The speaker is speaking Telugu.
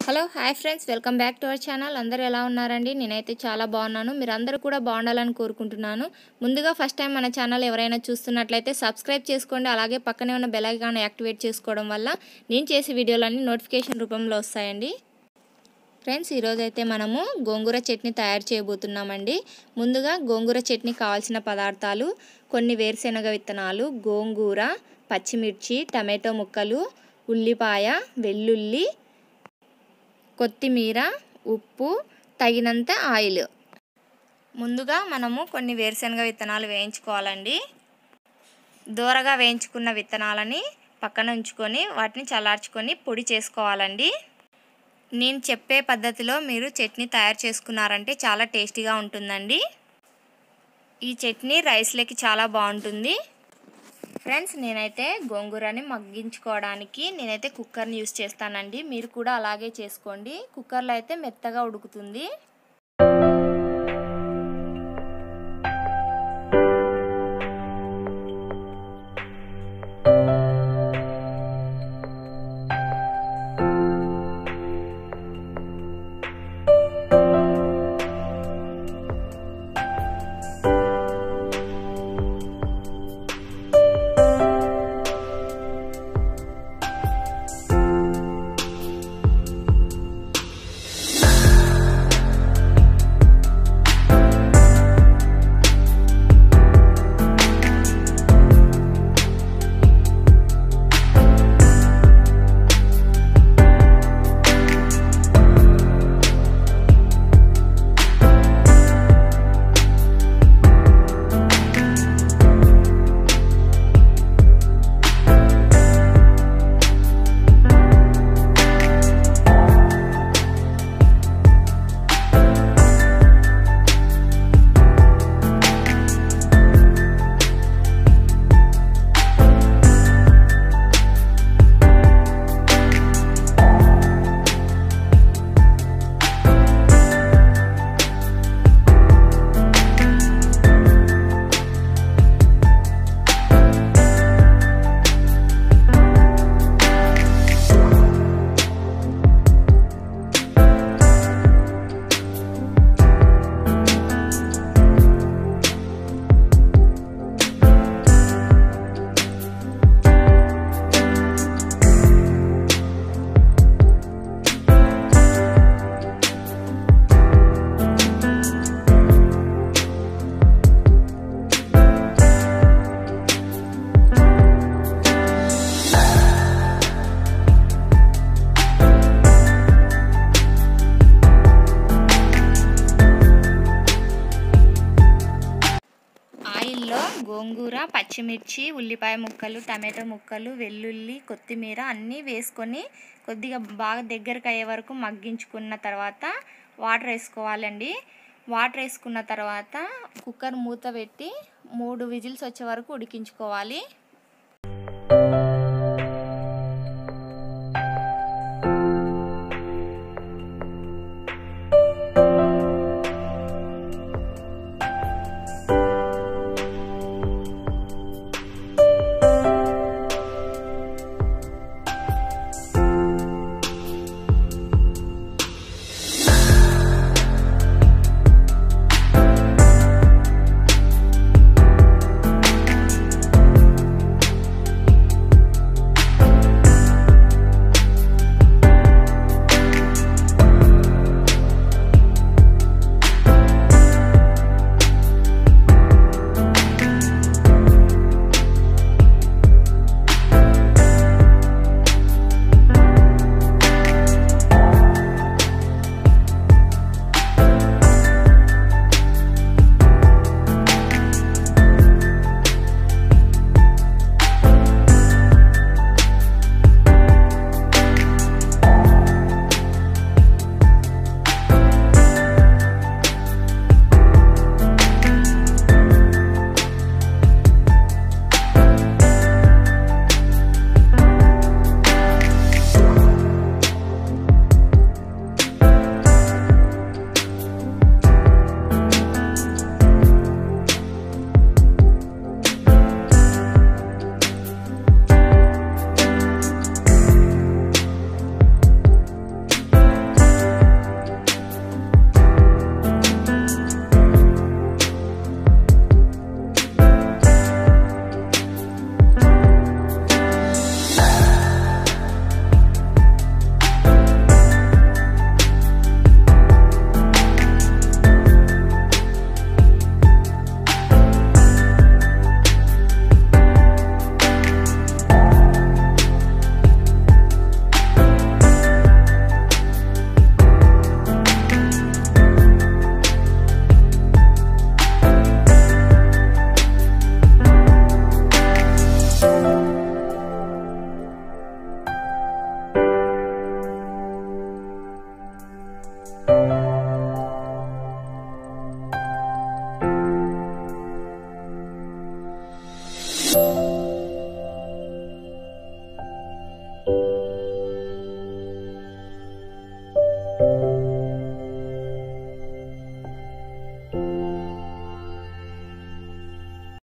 hello hi friends welcome back to our channel అందరూ ఎలా ఉన్నారండి నేనైతే చాలా బాగున్నాను మీరు అందరూ కూడా బాగుండాలని కోరుకుంటున్నాను ముందుగా ఫస్ట్ టైం మన ఛానల్ ఎవరైనా చూస్తున్నట్లయితే సబ్స్క్రైబ్ చేసుకోండి అలాగే పక్కనే ఉన్న బెల్ ఐకాన్ యాక్టివేట్ చేసుకోవడం వల్ల నేను చేసే వీడియోలన్నీ నోటిఫికేషన్ రూపంలో వస్తాయండి ఫ్రెండ్స్ ఈరోజు అయితే మనము గోంగూర చట్నీ తయారు చేయబోతున్నామండి ముందుగా గోంగూర చట్నీ కావాల్సిన పదార్థాలు కొన్ని వేరుశెనగ విత్తనాలు గోంగూర పచ్చిమిర్చి టమాటో ముక్కలు ఉల్లిపాయ వెల్లుల్లి కొత్తిమీర ఉప్పు తగినంత ఆయిల్ ముందుగా మనము కొన్ని వేరుశెనగ విత్తనాలు వేయించుకోవాలండి దూరగా వేయించుకున్న విత్తనాలని పక్కన ఉంచుకొని వాటిని చల్లార్చుకొని పొడి చేసుకోవాలండి నేను చెప్పే పద్ధతిలో మీరు చట్నీ తయారు చేసుకున్నారంటే చాలా టేస్టీగా ఉంటుందండి ఈ చట్నీ రైస్లోకి చాలా బాగుంటుంది ఫ్రెండ్స్ నేనైతే గోంగూరని మగ్గించుకోవడానికి నేనైతే కుక్కర్ని యూస్ చేస్తానండి మీరు కూడా అలాగే చేసుకోండి కుక్కర్లో అయితే మెత్తగా ఉడుకుతుంది ఆయిల్లో గోంగూర పచ్చిమిర్చి ఉల్లిపాయ ముక్కలు టమాటో ముక్కలు వెల్లుల్లి కొత్తిమీర అన్నీ వేసుకొని కొద్దిగా బాగా దగ్గరకు అయ్యే వరకు మగ్గించుకున్న తర్వాత వాటర్ వేసుకోవాలండి వాటర్ వేసుకున్న తర్వాత కుక్కర్ మూత పెట్టి మూడు విజిల్స్ వచ్చే వరకు ఉడికించుకోవాలి